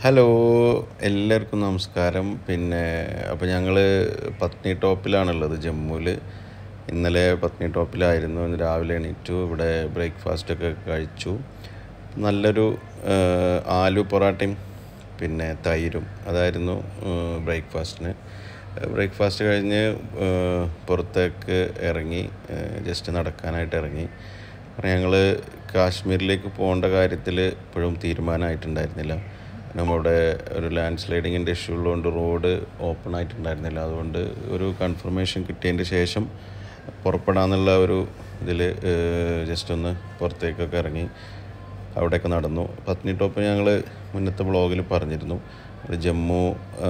hello എല്ലാവർക്കും നമസ്കാരം പിന്നെ അപ്പോൾ ഞങ്ങൾ പത്നി ടോപ്പിലാണുള്ളത് ജമ്മുവിൽ ഇന്നലെ പത്നി ടോപ്പിലായിരുന്നു ഇന്ന് രാവിലെ എണീറ്റു ഇവിടെ ബ്രേക്ക്ഫാസ്റ്റ് ഒക്കെ കഴിച്ചു നല്ലൊരു ആ, ആലു പൊറാട്ടയും പിന്നെ തൈരും അതായിരുന്നു ബ്രേക്ക്ഫാസ്റ്റിന് ബ്രേക്ക്ഫാസ്റ്റ് കഴിഞ്ഞ് ആ, പുറത്തേക്ക് ഇറങ്ങി ജസ്റ്റ് നടക്കാനായിട്ട് ഇറങ്ങി കാരണം ഞങ്ങൾ കാശ്മീരിലേക്ക് പോകേണ്ട കാര്യത്തിൽ ഇപ്പോഴും തീരുമാനമായിട്ടുണ്ടായിരുന്നില്ല നമ്മുടെ ഒരു ലാൻഡ് സ്ലൈഡിങ്ങിൻ്റെ ഇഷ്യൂ ഉള്ളതുകൊണ്ട് റോഡ് ഓപ്പൺ ആയിട്ടുണ്ടായിരുന്നില്ല അതുകൊണ്ട് ഒരു കൺഫർമേഷൻ കിട്ടിയതിൻ്റെ ശേഷം പുറപ്പെടാന്നുള്ള ഒരു ഇതിൽ ജസ്റ്റ് ഒന്ന് പുറത്തേക്കൊക്കെ ഇറങ്ങി അവിടെയൊക്കെ നടന്നു പത്നി ടോപ്പ് ഞങ്ങൾ മുന്നത്തെ വ്ളോഗിൽ പറഞ്ഞിരുന്നു ഒരു ജമ്മു ആ,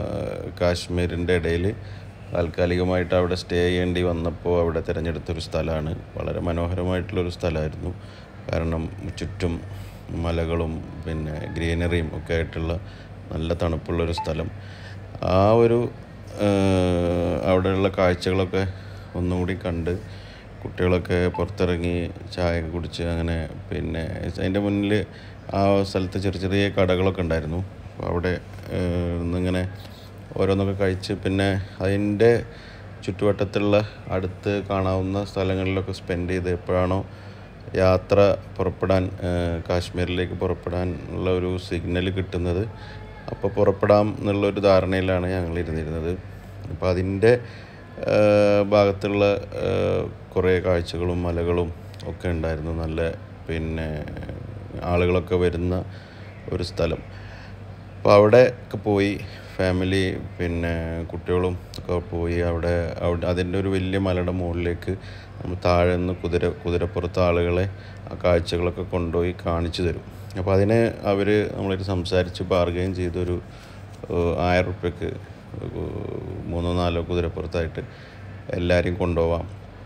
കാശ്മീരിൻ്റെ ഇടയിൽ താൽക്കാലികമായിട്ട് അവിടെ സ്റ്റേ ചെയ്യേണ്ടി വന്നപ്പോൾ അവിടെ തിരഞ്ഞെടുത്തൊരു സ്ഥലമാണ് വളരെ മനോഹരമായിട്ടുള്ളൊരു സ്ഥലമായിരുന്നു കാരണം ചുറ്റും മലകളും പിന്നെ ഗ്രീനറിയും ഒക്കെ ആയിട്ടുള്ള നല്ല തണുപ്പുള്ളൊരു സ്ഥലം ആ ഒരു ആ, അവിടെയുള്ള കാഴ്ചകളൊക്കെ ഒന്നുകൂടി കണ്ട് കുട്ടികളൊക്കെ പുറത്തിറങ്ങി ചായ ഒക്കെ കുടിച്ച് അങ്ങനെ പിന്നെ അതിൻ്റെ മുന്നിൽ ആ സ്ഥലത്ത് ചെറിയ ചെറിയ കടകളൊക്കെ ഉണ്ടായിരുന്നു അപ്പോൾ അവിടെ ഏഹ്, നിന്നിങ്ങനെ ഓരോന്നൊക്കെ കഴിച്ച് പിന്നെ അതിൻ്റെ ചുറ്റുവട്ടത്തുള്ള അടുത്ത് കാണാവുന്ന സ്ഥലങ്ങളിലൊക്കെ സ്പെൻഡ് ചെയ്ത് എപ്പോഴാണോ യാത്ര പുറപ്പെടാൻ ഏഹ്, കാശ്മീരിലേക്ക് പുറപ്പെടാൻ ഉള്ള ഒരു സിഗ്നൽ കിട്ടുന്നത് അപ്പോൾ പുറപ്പെടാം എന്നുള്ളൊരു ധാരണയിലാണ് ഞങ്ങൾ ഇരുന്നിരുന്നത് അപ്പോൾ അതിൻ്റെ ഏഹ്, ഭാഗത്തുള്ള ഏഹ്, കുറേ കാഴ്ചകളും മലകളും ഒക്കെ ഉണ്ടായിരുന്നു നല്ല പിന്നെ ആളുകളൊക്കെ വരുന്ന ഒരു സ്ഥലം അപ്പോൾ അവിടെ ഒക്കെ പോയി ഫാമിലി പിന്നെ കുട്ടികളും ഒക്കെ പോയി അവിടെ അവിടെ അതിൻ്റെ ഒരു വലിയ മലയുടെ മുകളിലേക്ക് നമ്മൾ താഴെ നിന്ന് കുതിര കുതിരപ്പുറത്ത് ആളുകളെ ആ കാഴ്ചകളൊക്കെ കൊണ്ടുപോയി കാണിച്ചു തരും അപ്പോൾ അതിന് അവർ നമ്മളായിട്ട് സംസാരിച്ച് ബാർഗെയിൻ ചെയ്തൊരു ഏഹ്, ആയിരം റുപ്യക്ക് മൂന്നോ നാലോ കുതിരപ്പുറത്തായിട്ട് എല്ലാവരെയും കൊണ്ടുപോവാം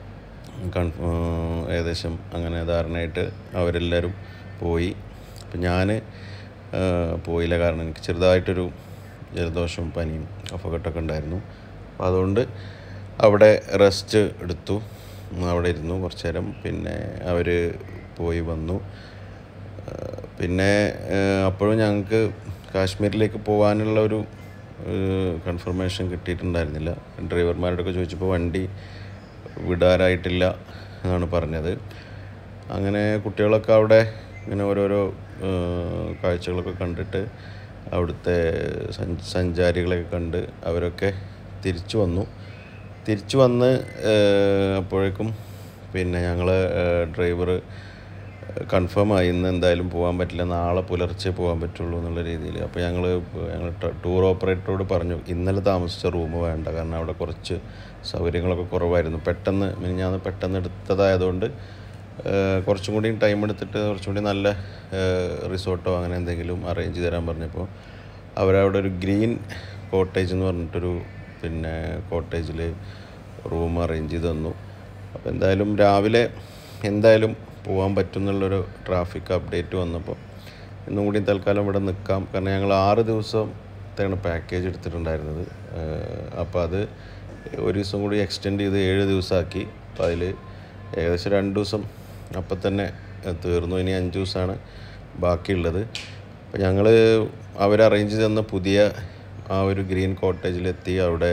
കൺ ഏകദേശം അങ്ങനെ ധാരണയായിട്ട് അവരെല്ലാവരും പോയി അപ്പം ഞാൻ പോയില്ല കാരണം എനിക്ക് ചെറുതായിട്ടൊരു ജലദോഷവും പനിയും കഫക്കെട്ടൊക്കെ ഉണ്ടായിരുന്നു അപ്പോൾ അതുകൊണ്ട് അവിടെ റെസ്റ്റ് എടുത്തു അവിടെ ഇരുന്നു കുറച്ച് നേരം പിന്നെ അവർ പോയി വന്നു ഏഹ് പിന്നെ ഏഹ് അപ്പോഴും ഞങ്ങൾക്ക് കാശ്മീരിലേക്ക് പോകാനുള്ള ഒരു കൺഫർമേഷൻ കിട്ടിയിട്ടുണ്ടായിരുന്നില്ല ഡ്രൈവർമാരോടൊക്കെ ചോദിച്ചപ്പോൾ വണ്ടി വിടാറായിട്ടില്ല എന്നാണ് പറഞ്ഞത് അങ്ങനെ കുട്ടികളൊക്കെ അവിടെ ഇങ്ങനെ ഓരോരോ ഏഹ് കാഴ്ചകളൊക്കെ കണ്ടിട്ട് അവിടുത്തെ സഞ്ച സഞ്ചാരികളെയൊക്കെ കണ്ട് അവരൊക്കെ തിരിച്ചു വന്നു തിരിച്ചു വന്ന് ഏഹ് അപ്പോഴേക്കും പിന്നെ ഞങ്ങൾ ഡ്രൈവർ കൺഫേം ആയി ഇന്ന് എന്തായാലും പോകാൻ പറ്റില്ല നാളെ പുലർച്ചെ പോകാൻ പറ്റുള്ളൂ എന്നുള്ള രീതിയിൽ അപ്പോൾ ഞങ്ങൾ ഞങ്ങൾ ടൂർ ഓപ്പറേറ്ററോട് പറഞ്ഞു ഇന്നലെ താമസിച്ച റൂം വേണ്ട കാരണം അവിടെ കുറച്ച് സൗകര്യങ്ങളൊക്കെ കുറവായിരുന്നു പെട്ടെന്ന് മിനിഞ്ഞാന്ന് പെട്ടെന്ന് എടുത്തതായതുകൊണ്ട് ഏഹ് കുറച്ചും കൂടി ടൈം എടുത്തിട്ട് കുറച്ചും കൂടി നല്ല റിസോർട്ടോ അങ്ങനെ എന്തെങ്കിലും അറേഞ്ച് ചെയ്ത് തരാൻ പറഞ്ഞപ്പോൾ അവരവിടെ ഒരു ഗ്രീൻ കോട്ടേജ് എന്ന് പറഞ്ഞിട്ടൊരു പിന്നെ കോട്ടേജിൽ റൂം അറേഞ്ച് ചെയ്ത് തന്നു അപ്പോൾ എന്തായാലും രാവിലെ എന്തായാലും പോകാൻ പറ്റും എന്നുള്ളൊരു ട്രാഫിക് അപ്ഡേറ്റ് വന്നപ്പോൾ ഇന്നും കൂടി തൽക്കാലം ഇവിടെ നിൽക്കാം കാരണം ഞങ്ങൾ ആറ് ദിവസത്തെയാണ് പാക്കേജ് എടുത്തിട്ടുണ്ടായിരുന്നത് അപ്പോൾ അത് ഒരു ദിവസം കൂടി എക്സ്റ്റെൻഡ് ചെയ്ത് ഏഴ് ദിവസമാക്കി അപ്പോൾ അതിൽ ഏകദേശം രണ്ട് ദിവസം അപ്പം തന്നെ തീർന്നു ഇനി അഞ്ച് ദിവസമാണ് ബാക്കിയുള്ളത് അപ്പോൾ ഞങ്ങൾ അവർ അറേഞ്ച് തന്ന പുതിയ ആ ഒരു ഗ്രീൻ കോട്ടേജിലെത്തി അവിടെ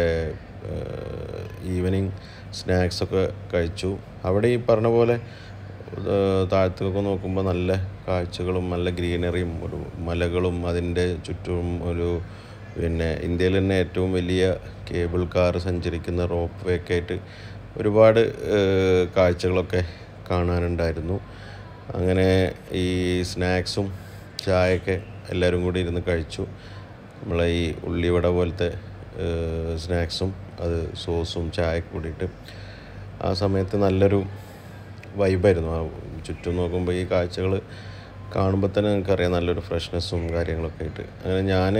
ഈവനിങ് സ്നാക്സൊക്കെ കഴിച്ചു അവിടെ ഈ പറഞ്ഞ പോലെ ഏഹ് താഴത്തേക്കൊക്കെ നോക്കുമ്പോൾ നല്ല കാഴ്ചകളും നല്ല ഗ്രീനറിയും ഒരു മലകളും അതിൻ്റെ ചുറ്റും ഒരു പിന്നെ ഇന്ത്യയിൽ തന്നെ ഏറ്റവും വലിയ കേബിൾ കാർ സഞ്ചരിക്കുന്ന റോപ്പ് വേ ഒക്കെ ആയിട്ട് ഒരുപാട് ഏഹ് കാഴ്ചകളൊക്കെ കാണാനുണ്ടായിരുന്നു അങ്ങനെ ഈ സ്നാക്സും ചായയൊക്കെ എല്ലാവരും കൂടി ഇരുന്ന് കഴിച്ചു നമ്മളെ ഈ ഉള്ളിവട പോലത്തെ ഏഹ് സ്നാക്സും അത് സോസും ചായയൊക്കെ കൂടിയിട്ട് ആ സമയത്ത് നല്ലൊരു വൈബായിരുന്നു ആ ചുറ്റും നോക്കുമ്പോൾ ഈ കാഴ്ചകൾ കാണുമ്പോൾ തന്നെ നിങ്ങൾക്കറിയാം നല്ലൊരു ഫ്രഷ്നെസ്സും കാര്യങ്ങളൊക്കെ ആയിട്ട് അങ്ങനെ ഞാൻ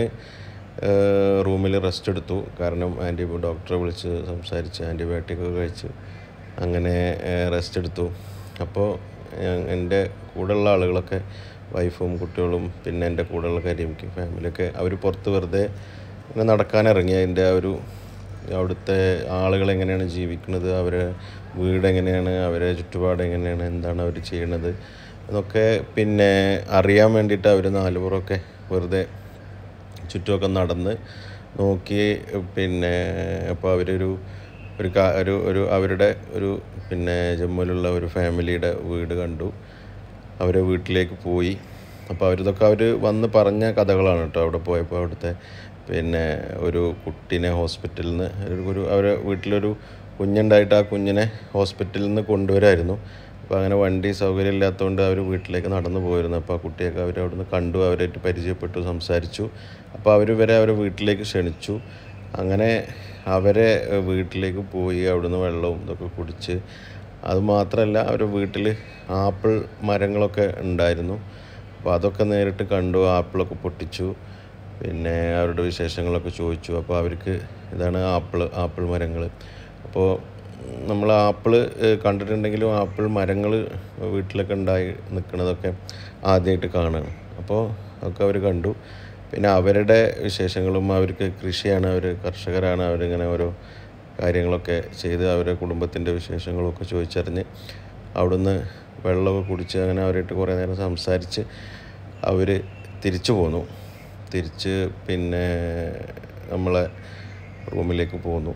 റൂമിൽ റെസ്റ്റ് എടുത്തു കാരണം ആൻറ്റി ഡോക്ടറെ വിളിച്ച് സംസാരിച്ച് ആൻറ്റിബയോട്ടിക് ഒക്കെ കഴിച്ച് അങ്ങനെ റെസ്റ്റ് എടുത്തു അപ്പോൾ ഞാൻ- എൻ്റെ കൂടെയുള്ള ആളുകളൊക്കെ വൈഫും കുട്ടികളും പിന്നെ എൻ്റെ കൂടെയുള്ള കരിമിക്കും ഫാമിലിയൊക്കെ അവർ പുറത്ത് വെറുതെ ഇങ്ങനെ നടക്കാനിറങ്ങി അതിൻ്റെ ആ ഒരു അവിടുത്തെ ആളുകൾ എങ്ങനെയാണ് ജീവിക്കുന്നത് അവരെ വീട് എങ്ങനെയാണ് അവരെ ചുറ്റുപാട് എങ്ങനെയാണ് എന്താണ് അവർ ചെയ്യണത് എന്നൊക്കെ പിന്നെ അറിയാൻ വേണ്ടിയിട്ട് അവർ നാലുപുറമൊക്കെ വെറുതെ ചുറ്റുമൊക്കെ നടന്ന് നോക്കി പിന്നെ അപ്പോൾ അവരൊരു ഒരു കാ- ഒരു ഒരു അവരുടെ ഒരു പിന്നെ ജമ്മുവിലുള്ള ഒരു ഫാമിലിയുടെ വീട് കണ്ടു അവരെ വീട്ടിലേക്ക് പോയി അപ്പോൾ അവരിതൊക്കെ അവർ വന്ന് പറഞ്ഞ കഥകളാണ് കേട്ടോ അവിടെ പോയപ്പോൾ അവിടുത്തെ പിന്നെ ഒരു കുട്ടീനെ ഹോസ്പിറ്റലിൽ നിന്ന് ഒരു ഒരു അവരെ വീട്ടിലൊരു കുഞ്ഞുണ്ടായിട്ട് ആ കുഞ്ഞിനെ ഹോസ്പിറ്റലിൽ നിന്ന് കൊണ്ടുവരായിരുന്നു അപ്പോൾ അങ്ങനെ വണ്ടി സൗകര്യം ഇല്ലാത്തതുകൊണ്ട് അവർ വീട്ടിലേക്ക് നടന്നു പോയിരുന്നു അപ്പോൾ ആ കുട്ടിയൊക്കെ അവർ അവിടെ നിന്ന് കണ്ടു അവരായിട്ട് പരിചയപ്പെട്ടു സംസാരിച്ചു അപ്പോൾ അവർ വരെ അവരെ വീട്ടിലേക്ക് ക്ഷണിച്ചു അങ്ങനെ അവരെ ഏഹ്, വീട്ടിലേക്ക് പോയി അവിടുന്ന് വെള്ളവും ഇതൊക്കെ കുടിച്ച് അത് മാത്രമല്ല അവരുടെ വീട്ടിൽ ആപ്പിൾ മരങ്ങളൊക്കെ ഉണ്ടായിരുന്നു അപ്പോൾ അതൊക്കെ നേരിട്ട് കണ്ടു ആപ്പിളൊക്കെ പൊട്ടിച്ചു പിന്നെ അവരുടെ വിശേഷങ്ങളൊക്കെ ചോദിച്ചു അപ്പോൾ അവർക്ക് ഇതാണ് ആപ്പിൾ ആപ്പിൾ മരങ്ങൾ അപ്പോൾ നമ്മൾ ആപ്പിൾ കണ്ടിട്ടുണ്ടെങ്കിലും ആപ്പിൾ മരങ്ങൾ വീട്ടിലൊക്കെ ഉണ്ടായി നിൽക്കുന്നതൊക്കെ ആദ്യമായിട്ട് കാണുകയാണ് അപ്പോൾ ഒക്കെ അവർ കണ്ടു പിന്നെ അവരുടെ വിശേഷങ്ങളും അവർക്ക് കൃഷിയാണ് അവർ കർഷകരാണ് അവരിങ്ങനെ ഓരോ കാര്യങ്ങളൊക്കെ ചെയ്ത് അവരുടെ കുടുംബത്തിൻ്റെ വിശേഷങ്ങളൊക്കെ ചോദിച്ചറിഞ്ഞ് അവിടുന്ന് വെള്ളമൊക്കെ കുടിച്ച് അങ്ങനെ അവരായിട്ട് കുറേ നേരം സംസാരിച്ച് അവർ തിരിച്ചു പോന്നു തിരിച്ച് പിന്നെ നമ്മളെ റൂമിലേക്ക് പോന്നു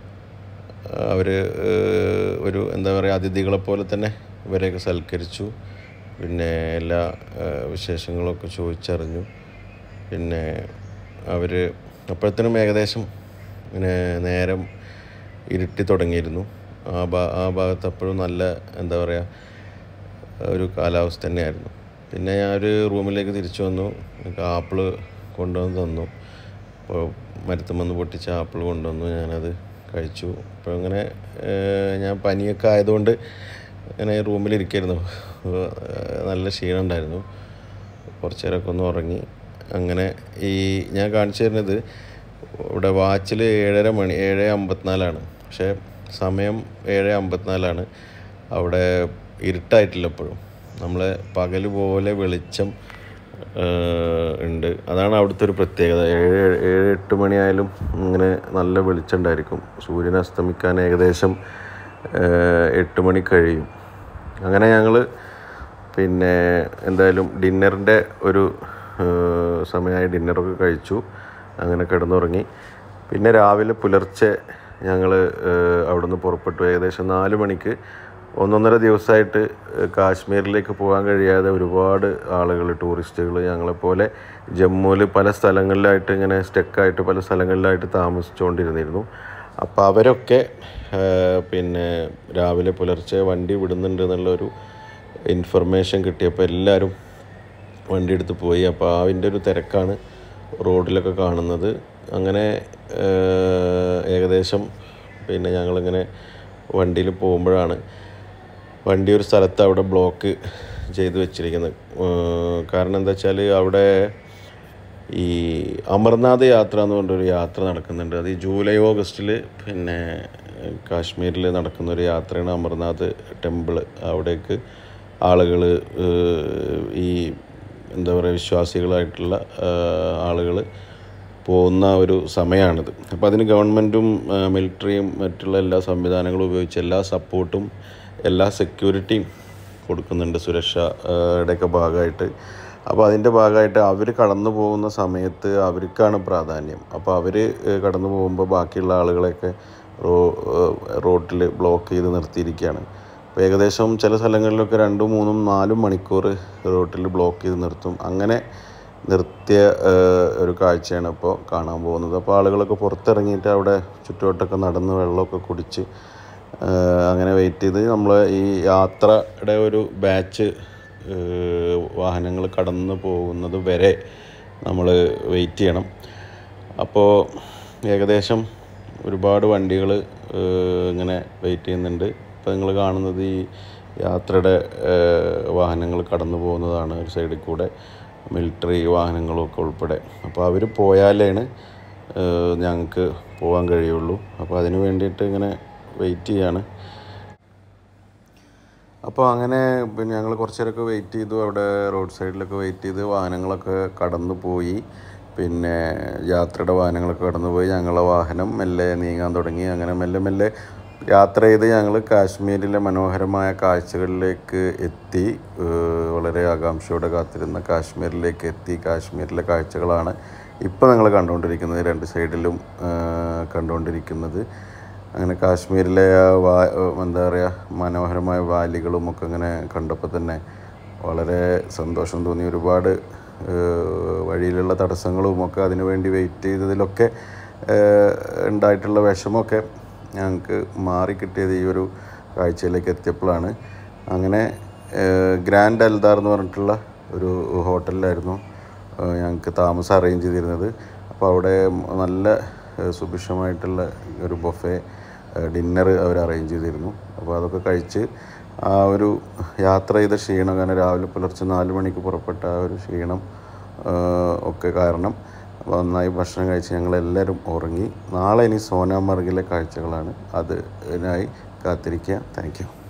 അവർ ഒരു എന്താ പറയുക അതിഥികളെ പോലെ തന്നെ ഇവരെയൊക്കെ സൽക്കരിച്ചു പിന്നെ എല്ലാ ഏഹ്, വിശേഷങ്ങളൊക്കെ ചോദിച്ചറിഞ്ഞു പിന്നെ അവർ അപ്പോഴത്തേനും ഏകദേശം പിന്നെ നേരം ഇരുട്ടി തുടങ്ങിയിരുന്നു ആ ഭാ ആ ഭാഗത്ത് അപ്പോഴും നല്ല എന്താ പറയുക ഒരു കാലാവസ്ഥ തന്നെയായിരുന്നു പിന്നെ ഞാൻ ഒരു റൂമിലേക്ക് തിരിച്ചു വന്നു എനിക്ക് ആപ്പിള് കൊണ്ടുവന്ന് തന്നു അപ്പോൾ മരത്തുമെന്ന് പൊട്ടിച്ച ആപ്പിൾ കൊണ്ടുവന്നു ഞാനത് കഴിച്ചു അപ്പോൾ അങ്ങനെ ഏഹ്, ഞാൻ പനിയൊക്കെ ആയതുകൊണ്ട് ഇങ്ങനെ റൂമിലിരിക്കായിരുന്നു അപ്പോൾ, ഏഹ്, നല്ല ക്ഷീണം ഉണ്ടായിരുന്നു കുറച്ച് നേരമൊക്കെ ഒന്ന് ഉറങ്ങി അങ്ങനെ ഈ ഞാൻ കാണിച്ചു തരുന്നത് ഇവിടെ വാച്ചിൽ ഏഴര മണി ഏഴ് അമ്പത്തിനാലാണ് പക്ഷേ സമയം ഏഴ് അമ്പത്തിനാലാണ് അവിടെ ഇരുട്ടായിട്ടില്ല ഇപ്പോഴും നമ്മളെ പകൽ പോലെ വെളിച്ചം ഏഹ്, ഉണ്ട് അതാണ് അവിടുത്തെ ഒരു പ്രത്യേകത ഏഴ് ഏഴ് എട്ട് മണിയായാലും ഇങ്ങനെ നല്ല വെളിച്ചം ഉണ്ടായിരിക്കും സൂര്യൻ അസ്തമിക്കാൻ ഏകദേശം ഏഹ്, എട്ട് മണി കഴിയും അങ്ങനെ ഞങ്ങൾ പിന്നെ എന്തായാലും ഡിന്നറിൻ്റെ ഒരു ഏഹ്, സമയമായി ഡിന്നറൊക്കെ കഴിച്ചു അങ്ങനെ കിടന്നുറങ്ങി പിന്നെ രാവിലെ പുലർച്ചെ ഞങ്ങൾ അവിടുന്ന് പുറപ്പെട്ടു ഏകദേശം നാല് മണിക്ക് ഒന്നൊന്നര ദിവസമായിട്ട് ഏഹ്, കാശ്മീരിലേക്ക് പോകാൻ കഴിയാതെ ഒരുപാട് ആളുകൾ ടൂറിസ്റ്റുകൾ ഞങ്ങളെപ്പോലെ ജമ്മുവിൽ പല സ്ഥലങ്ങളിലായിട്ട് ഇങ്ങനെ സ്റ്റക്കായിട്ട് പല സ്ഥലങ്ങളിലായിട്ട് താമസിച്ചുകൊണ്ടിരുന്നിരുന്നു അപ്പോൾ അവരൊക്കെ ഏഹ്, പിന്നെ രാവിലെ പുലർച്ചെ വണ്ടി വിടുന്നുണ്ട് എന്നുള്ളൊരു ഇൻഫർമേഷൻ കിട്ടിയപ്പോൾ എല്ലാവരും വണ്ടി എടുത്ത് പോയി അപ്പോൾ അതിൻ്റെ ഒരു തിരക്കാണ് റോഡിലൊക്കെ കാണുന്നത് അങ്ങനെ ഏഹ്, ഏകദേശം പിന്നെ ഞങ്ങളിങ്ങനെ വണ്ടിയിൽ പോകുമ്പോഴാണ് വണ്ടി ഒരു സ്ഥലത്ത് അവിടെ ബ്ലോക്ക് ചെയ്ത് വെച്ചിരിക്കുന്നത് ഏഹ്, കാരണം എന്താ വെച്ചാൽ അവിടെ ഈ അമർനാഥ് യാത്ര എന്ന് പറഞ്ഞൊരു യാത്ര നടക്കുന്നുണ്ട് അത് ഈ ജൂലൈ ഓഗസ്റ്റിൽ പിന്നെ കാശ്മീരിൽ നടക്കുന്ന ഒരു യാത്രയാണ് അമർനാഥ് ടെമ്പിൾ അവിടേക്ക് ആളുകൾ ഈ എന്താ പറയുക വിശ്വാസികളായിട്ടുള്ള ആളുകൾ പോകുന്ന ഒരു സമയമാണിത് അപ്പോൾ അതിന് ഗവൺമെൻറ്റും മിലിറ്ററിയും മറ്റുള്ള എല്ലാ സംവിധാനങ്ങളും ഉപയോഗിച്ച് എല്ലാ സപ്പോർട്ടും എല്ലാ സെക്യൂരിറ്റിയും കൊടുക്കുന്നുണ്ട് സുരക്ഷയുടെയൊക്കെ ഭാഗമായിട്ട് അപ്പോൾ അതിൻ്റെ ഭാഗമായിട്ട് അവർ കടന്നു പോകുന്ന സമയത്ത് അവർക്കാണ് പ്രാധാന്യം അപ്പോൾ അവർ കടന്നു പോകുമ്പോൾ ബാക്കിയുള്ള ആളുകളെയൊക്കെ റോ റോട്ടിൽ ബ്ലോക്ക് ചെയ്ത് നിർത്തിയിരിക്കുകയാണ് അപ്പോൾ ഏകദേശം ചില സ്ഥലങ്ങളിലൊക്കെ രണ്ടും മൂന്നും നാലും മണിക്കൂർ റോട്ടിൽ ബ്ലോക്ക് ചെയ്ത് നിർത്തും അങ്ങനെ നിർത്തിയ ഏഹ്, ഒരു കാഴ്ചയാണ് ഇപ്പോൾ കാണാൻ പോകുന്നത് അപ്പോൾ ആളുകളൊക്കെ പുറത്തിറങ്ങിയിട്ട് അവിടെ ചുറ്റുവട്ടമൊക്കെ നടന്ന് വെള്ളമൊക്കെ കുടിച്ച് ഏഹ്, അങ്ങനെ വെയിറ്റ് ചെയ്ത് നമ്മൾ ഈ യാത്രയുടെ ഒരു ബാച്ച് വാഹനങ്ങൾ കടന്നു പോകുന്നത് വരെ നമ്മൾ വെയിറ്റ് ചെയ്യണം അപ്പോൾ ഏകദേശം ഒരുപാട് വണ്ടികൾ ഇങ്ങനെ വെയിറ്റ് ചെയ്യുന്നുണ്ട് ഇപ്പോൾ നിങ്ങൾ കാണുന്നത് ഈ യാത്രയുടെ വാഹനങ്ങൾ കടന്നു പോകുന്നതാണ് ഒരു സൈഡിൽ കൂടെ മിലിറ്ററി വാഹനങ്ങളൊക്കെ ഉൾപ്പെടെ അപ്പോൾ അവർ പോയാലാണ് ഞങ്ങൾക്ക് പോകാൻ കഴിയുള്ളൂ അപ്പോൾ അതിന് വേണ്ടിയിട്ട് ഇങ്ങനെ വെയിറ്റ് ചെയ്യാണ് അപ്പോൾ അങ്ങനെ പിന്നെ ഞങ്ങൾ കുറച്ച് നേരമൊക്കെ വെയിറ്റ് ചെയ്തു അവിടെ റോഡ് സൈഡിലൊക്കെ വെയിറ്റ് ചെയ്ത് വാഹനങ്ങളൊക്കെ കടന്നു പോയി പിന്നെ യാത്രയുടെ വാഹനങ്ങളൊക്കെ കടന്നു പോയി ഞങ്ങളെ വാഹനം മെല്ലെ നീങ്ങാൻ തുടങ്ങി അങ്ങനെ മെല്ലെ മെല്ലെ യാത്ര ചെയ്ത് ഞങ്ങൾ കാശ്മീരിലെ മനോഹരമായ കാഴ്ചകളിലേക്ക് എത്തി ഏഹ് വളരെ ആകാംക്ഷയോടെ കാത്തിരുന്ന കാശ്മീരിലേക്ക് എത്തി കാശ്മീരിലെ കാഴ്ചകളാണ് ഇപ്പോൾ നിങ്ങൾ കണ്ടുകൊണ്ടിരിക്കുന്നത് രണ്ട് സൈഡിലും ഏഹ് കണ്ടുകൊണ്ടിരിക്കുന്നത് അങ്ങനെ കാശ്മീരിലെ ആ വാ എന്താ പറയുക മനോഹരമായ വാലികളും ഒക്കെ ഇങ്ങനെ കണ്ടപ്പോൾ തന്നെ വളരെ സന്തോഷം തോന്നി ഒരുപാട് ഏഹ് വഴിയിലുള്ള തടസ്സങ്ങളും ഒക്കെ അതിനു വേണ്ടി വെയിറ്റ് ചെയ്തതിലൊക്കെ ഏഹ് ഉണ്ടായിട്ടുള്ള വിഷമമൊക്കെ ഞങ്ങൾക്ക് മാറിക്കിട്ടിയത് ഈ ഒരു കാഴ്ചയിലേക്ക് എത്തിയപ്പോഴാണ് അങ്ങനെ ഏഹ് ഗ്രാൻഡ് അൽദാർ എന്ന് പറഞ്ഞിട്ടുള്ള ഒരു ഹോട്ടലിലായിരുന്നു ഏഹ് ഞങ്ങൾക്ക് താമസം അറേഞ്ച് ചെയ്തിരുന്നത് അപ്പോൾ അവിടെ നല്ല ഏഹ് സുഭിക്ഷമായിട്ടുള്ള ഒരു ബൊഫെ ഡിന്നർ അവർ അറേഞ്ച് ചെയ്തിരുന്നു അപ്പോൾ അതൊക്കെ കഴിച്ച് ആ ഒരു യാത്ര ചെയ്ത ക്ഷീണം കാരണം രാവിലെ പുലർച്ചെ നാല് മണിക്ക് പുറപ്പെട്ട ആ ഒരു ക്ഷീണം ഏഹ് ഒക്കെ കാരണം അപ്പോൾ നന്നായി ഭക്ഷണം കഴിച്ച് ഞങ്ങളെല്ലാവരും ഉറങ്ങി നാളെ ഇനി സോനാമർഗിലെ കാഴ്ചകളാണ് അതിനായി കാത്തിരിക്കുക താങ്ക് യു